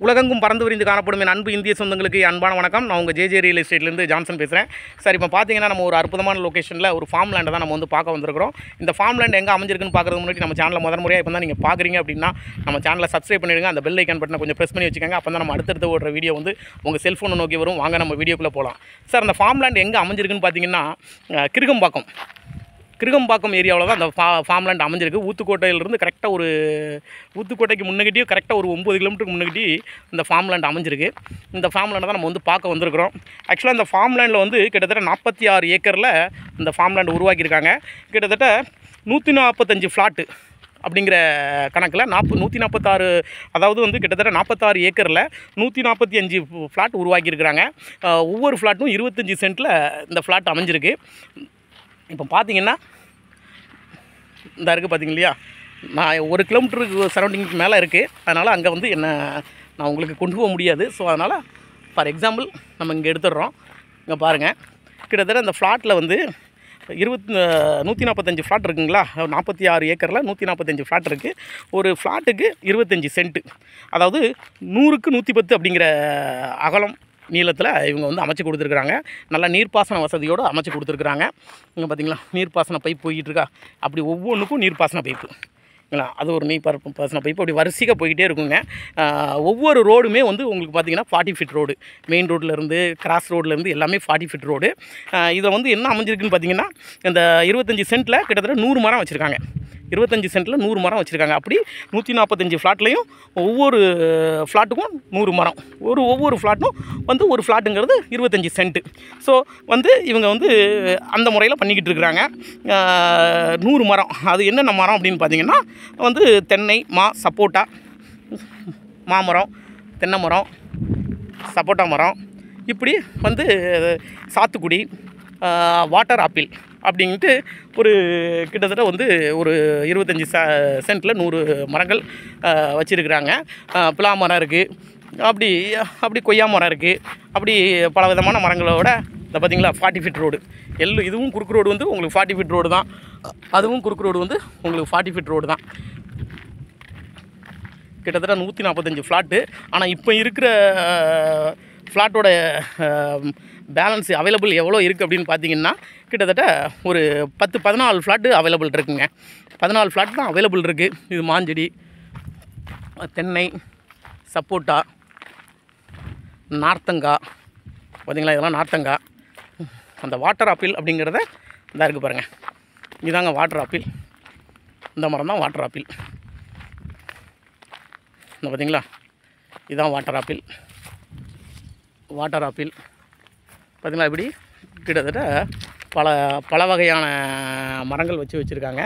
உலகெங்கும் பறந்து விரிந்து காணப்படும் என் அன்பு இந்திய சொந்தங்களுக்கு என் அன்பான வணக்கம் நான் உங்கள் ஜேஜே ரியல் எஸ்டேட்லேருந்து ஜான்சன் பேசுகிறேன் சார் இப்போ பார்த்தீங்கன்னா நம்ம ஒரு அற்புதமான லொக்கேஷனில் ஒரு ஃபார்ம் லேண்டை தான் நம்ம வந்து பார்க்க வந்திருக்கிறோம் இந்த ஃபார்ம் லேண்ட் எங்கே அமைஞ்சிருக்குன்னு பார்க்கறது முன்னாடி நம்ம சேனலில் முதல் முறையாக இப்போ தான் நீங்கள் பார்க்குறீங்க அப்படின்னா நம்ம சேனலை சப்ஸ்கிரைப் பண்ணிடுங்க அந்த பெல் ஐக்கான் பட்டனை கொஞ்சம் ப்ரெஸ் பண்ணி வச்சுக்கோங்க அப்போ தான் நம்ம அடுத்தடுத்து ஓடுற வீடியோ வந்து உங்கள் செல்ஃபோனை நோக்கி வரும் வாங்க நம்ம வீடியோக்குள்ளே போகலாம் சார் அந்த ஃபார்ம் லேண்ட் எங்கே அமைஞ்சிருக்குன்னு பார்த்தீங்கன்னா அஹ், கிருகம்பாக்கம் கிருகம்பாக்கம் ஏரியாவில் தான் அந்த ஃபா ஃபார்ம்லேண்ட் அமைஞ்சிருக்கு ஊத்துக்கோட்டையிலிருந்து கரெக்டாக ஒரு ஊத்துக்கோட்டைக்கு முன்னகிட்டே கரெக்டாக ஒரு ஒம்பது கிலோமீட்டருக்கு முன்னாடி இந்த ஃபார்ம்லேண்ட் அமைஞ்சிருக்கு இந்த ஃபார்ம்லேண்டை தான் நம்ம வந்து பார்க்க வந்திருக்கிறோம் ஆக்சுவலாக இந்த ஃபார்ம்லேண்டில் வந்து கிட்டத்தட்ட நாற்பத்தி ஆறு ஏக்கரில் இந்த ஃபார்ம்லேண்ட் உருவாக்கியிருக்காங்க கிட்டத்தட்ட நூற்றி நாற்பத்தஞ்சு ஃப்ளாட்டு அப்படிங்கிற கணக்கில் நாற்பது நூற்றி நாற்பத்தாறு அதாவது வந்து கிட்டத்தட்ட நாற்பத்தாறு ஏக்கரில் நூற்றி நாற்பத்தி அஞ்சு ஃப்ளாட் உருவாக்கியிருக்கிறாங்க அஹ் ஒவ்வொரு ஃப்ளாட்டும் இருபத்தஞ்சி சென்ட்டில் இந்த ஃப்ளாட் அமைஞ்சிருக்கு இப்போ பார்த்தீங்கன்னா இந்த இருக்குது பார்த்தீங்க இல்லையா நான் ஒரு கிலோமீட்டருக்கு சரௌண்டிங்க்கு மேலே இருக்குது அதனால் அங்கே வந்து என்ன நான் உங்களுக்கு கொண்டு போக முடியாது ஸோ அதனால் ஃபார் எக்ஸாம்பிள் நம்ம இங்கே எடுத்துடுறோம் இங்கே பாருங்கள் கிட்டத்தட்ட இந்த ஃப்ளாட்டில் வந்து இருபத்தி நூற்றி நாற்பத்தஞ்சு ஃப்ளாட் இருக்குங்களா நாற்பத்தி ஆறு ஏக்கரில் நூற்றி நாற்பத்தஞ்சு ஃப்ளாட் இருக்குது ஒரு ஃப்ளாட்டுக்கு இருபத்தஞ்சி சென்ட்டு அதாவது நூறுக்கு நூற்றி பத்து அப்படிங்கிற அகலம் நீளத்தில் இவங்க வந்து அமைச்சு கொடுத்துருக்குறாங்க நல்ல நீர்ப்பாசன வசதியோடு அமைச்சு கொடுத்துருக்குறாங்க இங்கே பார்த்தீங்களா நீர்ப்பாசன பைப் போய்கிட்டு இருக்கா அப்படி ஒவ்வொன்றுக்கும் நீர்ப்பாசன பைப்பு இல்லைங்களா அது ஒரு நீர் பரப்பு பாசன பைப் அப்படி வரிசையாக போய்கிட்டே இருக்குங்க ஆஹ் ஒவ்வொரு ரோடுமே வந்து உங்களுக்கு பார்த்தீங்கன்னா ஃபார்ட்டி ஃபீட் ரோடு மெயின் ரோட்லேருந்து கிராஸ் ரோட்லேருந்து எல்லாமே ஃபார்ட்டி ஃபீட் ரோடு இதை வந்து என்ன அமைஞ்சிருக்குன்னு பார்த்தீங்கன்னா இந்த இருபத்தஞ்சி சென்ட்டில் கிட்டத்தட்ட நூறு மரம் வச்சுருக்காங்க இருபத்தஞ்சி சென்ட்டில் நூறு மரம் வச்சுருக்காங்க அப்படி நூற்றி நாற்பத்தஞ்சு ஃப்ளாட்லேயும் ஒவ்வொரு ஃப்ளாட்டுக்கும் நூறு மரம் ஒரு ஒவ்வொரு ஃப்ளாட்டும் வந்து ஒரு ஃப்ளாட்டுங்கிறது இருபத்தஞ்சி சென்ட்டு ஸோ வந்து இவங்க வந்து அந்த முறையில் பண்ணிக்கிட்டு இருக்கிறாங்க ஆஹ் நூறு மரம் அது என்னென்ன மரம் அப்படின்னு பார்த்தீங்கன்னா வந்து தென்னை மா சப்போட்டா மாமரம் தென்னை மரம் சப்போட்டா மரம் இப்படி வந்து சாத்துக்குடி வாட்டர் ஆப்பிள் அப்படின்ட்டு ஒரு கிட்டத்தட்ட வந்து ஒரு இருபத்தஞ்சி ச சென்ட்டில் நூறு மரங்கள் வச்சுருக்குறாங்க பிலா மரம் இருக்குது அப்படி அப்படி கொய்யா மரம் இருக்குது அப்படி பல விதமான மரங்களோட இந்த பார்த்தீங்களா ஃபார்ட்டி ஃபீட் ரோடு எல்லு இதுவும் குறுக்கு ரோடு வந்து உங்களுக்கு ஃபார்ட்டி ஃபீட் ரோடு தான் அதுவும் குறுக்கு ரோடு வந்து உங்களுக்கு ஃபார்ட்டி ஃபீட் ரோடு தான் கிட்டத்தட்ட நூற்றி நாற்பத்தஞ்சு ஃப்ளாட்டு ஆனால் இப்போ இருக்கிற ஃப்ளாட்டோட பேலன்ஸ் அவைலபிள் எவ்வளோ இருக்குது அப்படின்னு பார்த்தீங்கன்னா கிட்டத்தட்ட ஒரு பத்து பதினாலு ஃப்ளாட்டு அவைலபிள் இருக்குங்க பதினாலு ஃப்ளாட் தான் அவைலபிள் இருக்குது இது மாஞ்செடி தென்னை சப்போட்டா நார்த்தங்காய் பார்த்தீங்களா இதெல்லாம் நார்த்தங்காய் அந்த வாட்டர் ஆப்பிள் அப்படிங்கிறத இந்த இருக்குது பாருங்கள் இதாங்க வாட்டர் ஆப்பிள் இந்த மரம் தான் வாட்டர் ஆப்பிள் இந்த பார்த்தீங்களா இதுதான் வாட்டர் ஆப்பிள் வாட்டர் ஆப்பிள் பார்த்தீங்களா இப்படி கிட்டத்தட்ட பல பல வகையான மரங்கள் வச்சு வச்சுருக்காங்க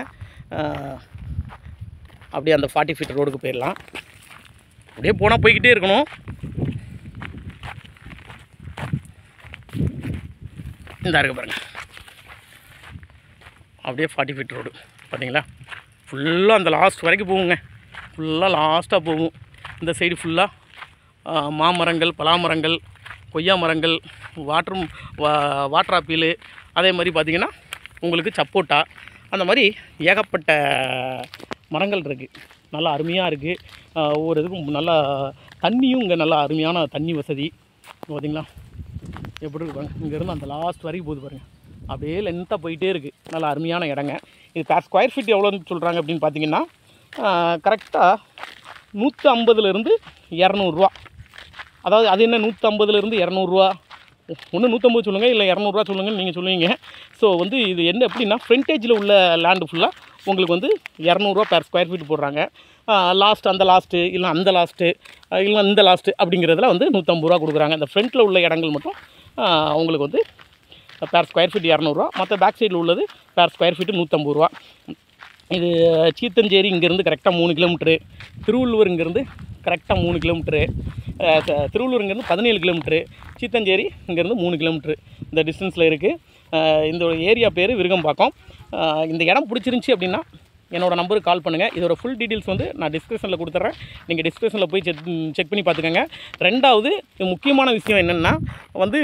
அப்படியே அந்த ஃபார்ட்டி ஃபீட் ரோடுக்கு போயிடலாம் அப்படியே போனால் போய்கிட்டே இருக்கணும் இந்த இருக்கு பாருங்க அப்படியே ஃபார்ட்டி ஃபீட் ரோடு பார்த்தீங்களா ஃபுல்லாக அந்த லாஸ்ட் வரைக்கும் போகுங்க ஃபுல்லாக லாஸ்ட்டாக போகும் இந்த சைடு ஃபுல்லாக மாமரங்கள் பலாமரங்கள் கொய்யா மரங்கள் வாட்டர் வாட்டர் ஆப்பிள் அதே மாதிரி பார்த்திங்கன்னா உங்களுக்கு சப்போட்டா அந்த மாதிரி ஏகப்பட்ட மரங்கள் இருக்குது நல்லா அருமையாக இருக்குது ஒவ்வொரு இதுக்கும் நல்லா தண்ணியும் இங்கே நல்லா அருமையான தண்ணி வசதி பார்த்தீங்களா எப்படி இருக்கு பாருங்க இங்கேருந்து அந்த லாஸ்ட் வரைக்கும் போகுது பாருங்கள் அப்படியே லென்த்தாக போயிட்டே இருக்குது நல்ல அருமையான இடங்க இது பேர் ஸ்கொயர் ஃபீட் எவ்வளோன்னு சொல்கிறாங்க அப்படின்னு பார்த்தீங்கன்னா கரெக்டாக நூற்றி ஐம்பதுலேருந்து இரநூறுவா அதாவது அது என்ன நூற்றம்பதுலேருந்து இரநூறுவா ஒன்று நூற்றம்பது சொல்லுங்கள் இல்லை இரநூறுவா சொல்லுங்கன்னு நீங்கள் சொல்லுவீங்க ஸோ வந்து இது என்ன எப்படின்னா ஃப்ரண்டேஜில் உள்ள லேண்டு ஃபுல்லாக உங்களுக்கு வந்து இரநூறுவா பேர் ஸ்கொயர் ஃபீட் போடுறாங்க லாஸ்ட் அந்த லாஸ்ட்டு இல்லை அந்த லாஸ்ட்டு இல்லை இந்த லாஸ்ட்டு அப்படிங்கிறதுல வந்து நூற்றம்பது ரூபா கொடுக்குறாங்க இந்த ஃப்ரண்ட்டில் உள்ள இடங்கள் மட்டும் ஆஹ், உங்களுக்கு வந்து பேர் ஸ்கொயர் ஃபீட் இரநூறுவா மற்ற பேக் சைடில் உள்ளது பேர் ஸ்கொயர் ஃபீட்டு நூற்றம்பது ரூபா இது சீத்தஞ்சேரி இங்கேருந்து கரெக்டாக மூணு கிலோமீட்ரு திருவள்ளூர் இங்கேருந்து கரெக்டாக மூணு கிலோமீட்ரு அஹ் ச- திருவள்ளூர் இங்கேருந்து பதினேழு கிலோமீட்ரு சீத்தஞ்சேரி இங்கேருந்து மூணு கிலோமீட்ரு இந்த டிஸ்டன்ஸில் இருக்குது இந்த ஏரியா பேர் விருகம்பாக்கம் அஹ் இந்த இடம் பிடிச்சிருந்துச்சி அப்படின்னா என்னோட நம்பருக்கு கால் பண்ணுங்கள் இதோட ஃபுல் டீட்டெயில்ஸ் வந்து நான் டிஸ்கிரிப்ஷனில் கொடுத்துட்றேன் நீங்கள் டிஸ்கிரிப்ஷனில் போய் செக் செக் பண்ணி பார்த்துக்கோங்க ரெண்டாவது முக்கியமான விஷயம் என்னென்னா வந்து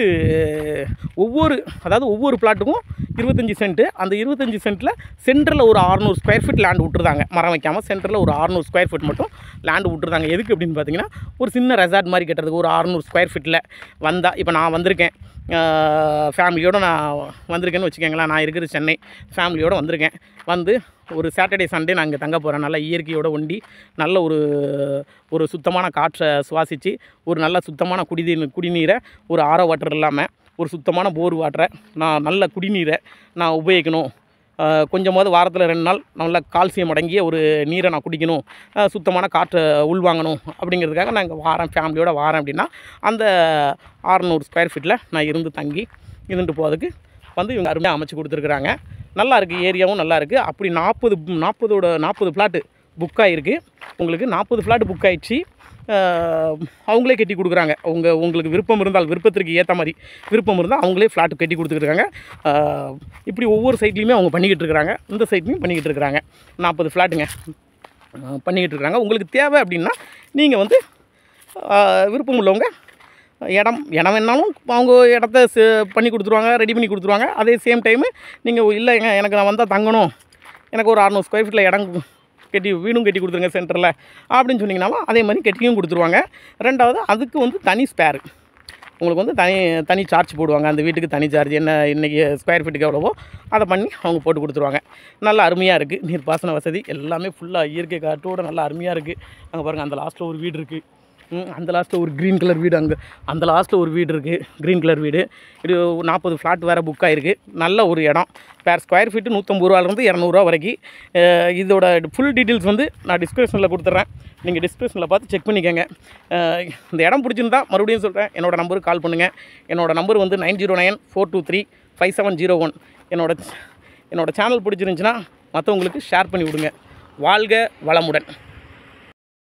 ஒவ்வொரு அதாவது ஒவ்வொரு பிளாட்டுக்கும் இருபத்தஞ்சி சென்ட்டு அந்த இருபத்தஞ்சி சென்ட்டில் சென்டரில் ஒரு அறநூறு ஸ்கொயர் ஃபீட் லேண்ட் விட்டுருந்தாங்க மரம் வைக்காமல் சென்டரில் ஒரு அறநூறு ஸ்கொயர் ஃபீட் மட்டும் லேண்ட் விட்டுருந்தாங்க எதுக்கு அப்படின்னு பார்த்தீங்கன்னா ஒரு சின்ன ரெசார்ட் மாதிரி கட்டுறதுக்கு ஒரு அறநூறு ஸ்கொயர் ஃபீட்டில் வந்தால் இப்போ நான் வந்திருக்கேன் ஃபேமிலியோடு நான் வந்திருக்கேன்னு வச்சுக்கோங்களேன் நான் இருக்கிறது சென்னை ஃபேமிலியோடு வந்திருக்கேன் வந்து ஒரு சாட்டர்டே சண்டே நான் இங்கே தங்க போகிறேன் நல்ல இயற்கையோட ஒண்டி நல்ல ஒரு ஒரு சுத்தமான காற்றை சுவாசித்து ஒரு நல்ல சுத்தமான குடிநீர் குடிநீரை ஒரு ஆரோ வாட்டர் இல்லாமல் ஒரு சுத்தமான போர் வாட்டரை நான் நல்ல குடிநீரை நான் உபயோகிக்கணும் ஆஹ் கொஞ்சமாவது வாரத்தில் ரெண்டு நாள் நல்ல கால்சியம் அடங்கிய ஒரு நீரை நான் குடிக்கணும் ஆஹ் சுத்தமான காற்றை உள்வாங்கணும் அப்படிங்கிறதுக்காக நான் இங்கே வாரேன் ஃபேமிலியோட வாரேன் அப்படின்னா அந்த அறநூறு ஸ்கொயர் ஃபீட்டில் நான் இருந்து தங்கி இருந்துட்டு போகிறதுக்கு வந்து இவங்க அருமையாக அமைச்சு கொடுத்துருக்குறாங்க நல்லா இருக்குது ஏரியாவும் நல்லா இருக்குது அப்படி நாற்பது நாற்பதோட நாற்பது ஃப்ளாட்டு புக் ஆகிருக்கு உங்களுக்கு நாற்பது ஃப்ளாட் புக் ஆயிடுச்சு ஆஹ் அவங்களே கட்டி கொடுக்குறாங்க அவங்க உங்களுக்கு விருப்பம் இருந்தால் விருப்பத்திற்கு ஏற்ற மாதிரி விருப்பம் இருந்தால் அவங்களே ஃப்ளாட்டு கட்டி கொடுத்துருக்காங்க இப்படி ஒவ்வொரு சைட்லேயுமே அவங்க பண்ணிக்கிட்டு இருக்கிறாங்க இந்த சைட்லையும் பண்ணிக்கிட்டு இருக்கிறாங்க நாற்பது ஃப்ளாட்டுங்க ஆஹ் பண்ணிக்கிட்டு இருக்கிறாங்க உங்களுக்கு தேவை அப்படின்னா நீங்கள் வந்து ஆஹ் விருப்பம் உள்ளவங்க இடம் இடம் வேணாலும் அவங்க இடத்த ச- பண்ணி கொடுத்துருவாங்க ரெடி பண்ணி கொடுத்துருவாங்க அதே சேம் டைமு நீங்கள் இல்லைங்க எனக்கு நான் வந்தால் தங்கணும் எனக்கு ஒரு அறநூறு ஸ்கொயர் ஃபீட்டில் இடம் கட்டி வீடும் கட்டி கொடுத்துருங்க சென்டரில் அப்படின்னு சொன்னீங்கனாலும் அதே மாதிரி கட்டியும் கொடுத்துருவாங்க ரெண்டாவது அதுக்கு வந்து தனி ஸ்பேர் உங்களுக்கு வந்து தனி தனி சார்ஜ் போடுவாங்க அந்த வீட்டுக்கு தனி சார்ஜ் என்ன இன்றைக்கி ஸ்கொயர் ஃபீட்டுக்கு எவ்வளவோ அதை பண்ணி அவங்க போட்டு கொடுத்துருவாங்க நல்லா அருமையாக இருக்குது நீர்ப்பாசன வசதி எல்லாமே ஃபுல்லாக இயற்கை காற்றோட நல்லா அருமையாக இருக்குது அங்கே பாருங்கள் அந்த லாஸ்ட்டில் ஒரு வீடு இருக்குது ம், அந்த லாஸ்ட்டில் ஒரு க்ரீன் கலர் வீடு அங்கே அந்த லாஸ்ட்டில் ஒரு வீடு இருக்குது க்ரீன் கலர் வீடு இது நாற்பது ஃப்ளாட் வேறு புக் ஆகிருக்கு நல்ல ஒரு இடம் பேர் ஸ்கொயர் ஃபீட்டு நூற்றம்பது ரூபாலேருந்து இரநூறுவா வரைக்கும் அஹ் இதோட ஃபுல் டீட்டெயில்ஸ் வந்து நான் டிஸ்கிரிப்ஷனில் கொடுத்துட்றேன் நீங்கள் டிஸ்கிரிப்ஷனில் பார்த்து செக் பண்ணிக்கோங்க அஹ் இந்த இடம் பிடிச்சிருந்தா மறுபடியும் சொல்கிறேன் என்னோட நம்பருக்கு கால் பண்ணுங்கள் என்னோட நம்பர் வந்து nine zero nine four two three five seven zero one என்னோட என்னோட சேனல் பிடிச்சிருந்துச்சின்னா மற்றவங்களுக்கு ஷேர் பண்ணி விடுங்க வாழ்க வளமுடன்